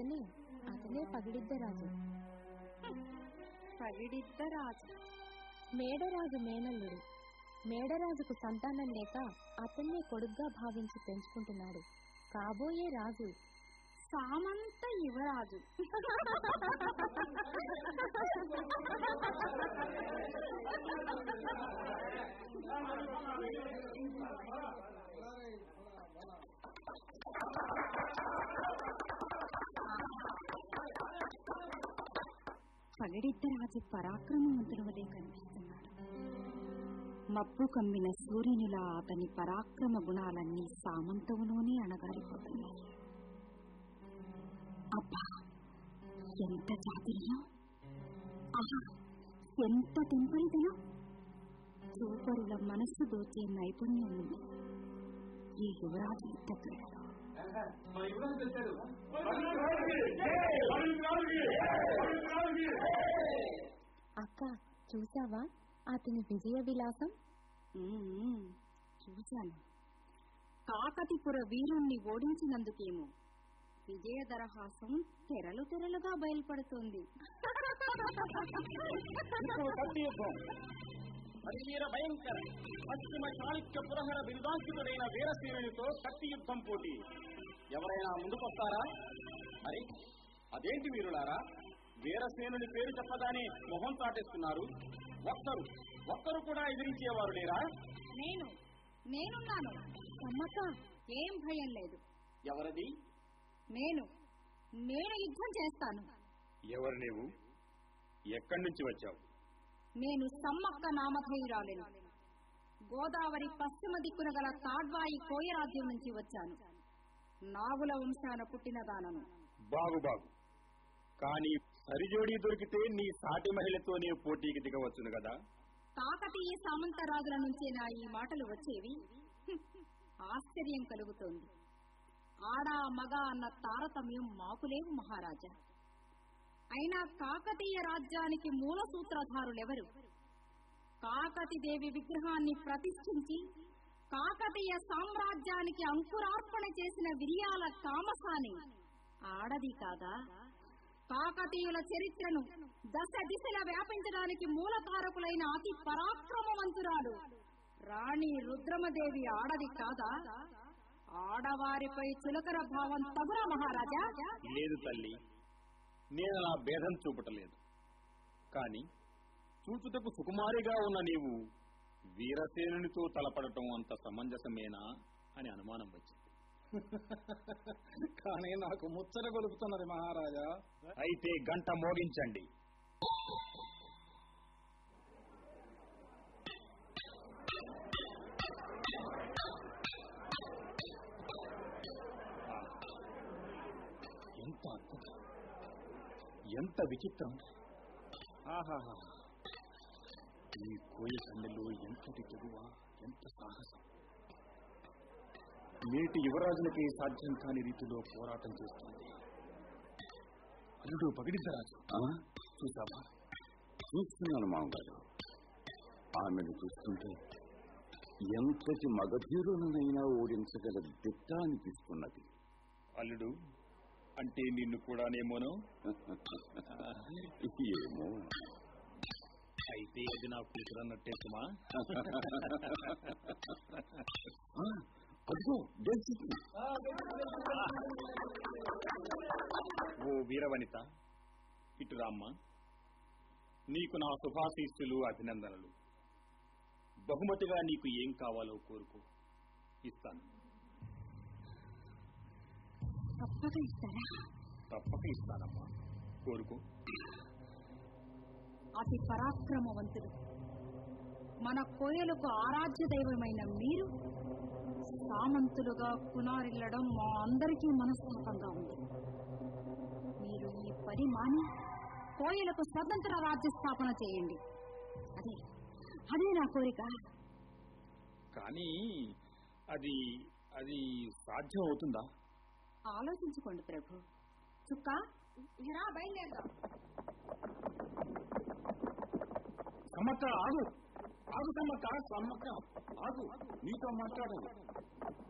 అతనే అతనే పగిడిద్దరాజు పగిడిద్దరాజు మేడరాజు మేనల్లుడు మేడరాజుకు సంతానం లేక అతన్నే కొడుగ్గా భావించి పెంచుకుంటున్నాడు కాబోయే రాజు సామంత యువరాజు పగడిద్దరాజు పరాక్రమవంతుల వలె కనిపిస్తున్నాడు మబ్బు కమ్మిన సూర్యునిలా అతని పరాక్రమ గుణాలన్నీ సామంతములోనే అణగారిపోతున్నాయి అబ్బా ఎంత చాతుర్యం ఆహా ఎంత తెంపరిదనం చూపరుల మనస్సు దోచే నైపుణ్యం ఉంది ఈ యువరాజు యుద్ధక్రీడలో అక్క చూసావా అతని విజయ విలాసం ఉమ్మ్, చూశాను కాకతిపుర వీరుణ్ణి ఓడించినందుకేమో విజయదరహాసం తెరలు తెరలుగా బయలుపడుతోంది ఇప్పుడు కత్తి యుద్ధం హరివీర భయంకర పశ్చిమ చాళుక్య పురహర బిరుదాంకితుడైన వీరసేనునితో కత్తి యుద్ధం పోటీ ఎవరైనా ముందుకొస్తారా మరి అదేంటి వీరులారా వీరసేనుని పేరు చెప్పగానే మొహం చాటేస్తున్నారు ఒక్కరు ఒక్కరు కూడా ఎదిరించేవారు లేరా నేను నేనున్నాను అమ్మక ఏం భయం లేదు ఎవరది నేను నేను యుద్ధం చేస్తాను ఎవరు నీవు ఎక్కడి నుంచి వచ్చావు నేను సమ్మక్క నామధేయురాలిని గోదావరి పశ్చిమ దిక్కున గల తాడ్వాయి కోయరాజ్యం నుంచి వచ్చాను నాగుల వంశాన పుట్టిన దానను బాగు బాగు కానీ సరిజోడి దొరికితే నీ సాటి మహిళతోనే పోటీకి దిగవచ్చును కదా కాకతీయ సామంతరాజుల నుంచే నా ఈ మాటలు వచ్చేవి హ్మ్, ఆశ్చర్యం కలుగుతోంది ఆడా మగ అన్న తారతమ్యం మాకులేవు మహారాజా అయినా కాకతీయ రాజ్యానికి మూల సూత్రధారులెవరు కాకతిదేవి విగ్రహాన్ని ప్రతిష్ఠించి కాకతీయ సామ్రాజ్యానికి అంకురార్పణ చేసిన విరియాల కామసాని ఆడది కాదా కాకతీయుల చరిత్రను దశ దిశల వ్యాపించడానికి మూలకారకులైన అతి పరాక్రమవంతురాలు రాణి రుద్రమదేవి ఆడది కాదా ఆడవారిపై చులకర భావం తగురా మహారాజా లేదు తల్లి నేను నా భేదం చూపటలేదు కాని చూచుటకు సుకుమారిగా ఉన్న నీవు వీరసేనునితో తలపడటం అంత సమంజసమేనా అని అనుమానం వచ్చింది కానీ నాకు ముచ్చట గొలుపుతున్నది మహారాజా అయితే గంట మోగించండి ఆ, ఎంత అద్భుతం ఎంత విచిత్రం ఆహాహా ఈ కోయి కన్నెలో ఎంతటి తెగువ ఎంత సాహసం నేటి యువరాజులకి సాధ్యం కాని రీతిలో పోరాటం చేస్తుంది అల్లుడు పగిడిద్దరాజు చూసావా చూస్తున్నాను మామగారు ఆమెను చూస్తుంటే ఎంతటి మగధీరులనైనా ఓడించగల దిట్ట అనిపిస్తున్నది అల్లుడు అంటే నిన్ను కూడానేమోనో ఏమో అయితే అది నా కూతురన్నట్టే సుమా ఆ, అదిగో గెలిచింది ఓ వీరవనిత ఇటు రామ్మ నీకు నా శుభాశీస్సులు అభినందనలు బహుమతిగా నీకు ఏం కావాలో కోరుకో ఇస్తాను తప్పక ఇస్తారా తప్పక ఇస్తానమ్మా కోరుకో అతి పరాక్రమవంతుడు మన కోయలకు ఆరాధ్య దైవమైన మీరు సామంతులుగా కునారిల్లడం మా అందరికీ మనస్తాపంగా ఉంది మీరు ఈ పని మాని కోయలకు స్వతంత్ర రాజ్య స్థాపన చేయండి అదే అదే నా కోరిక కానీ అది అది సాధ్యం అవుతుందా ఆలోచించుకోండి ప్రభు చుక్క ఇరా బయలుదేరదాం సమ్మక్క ఆగు ఆగు సమ్మక్క సమ్మక్క ఆగు నీతో మాట్లాడాలి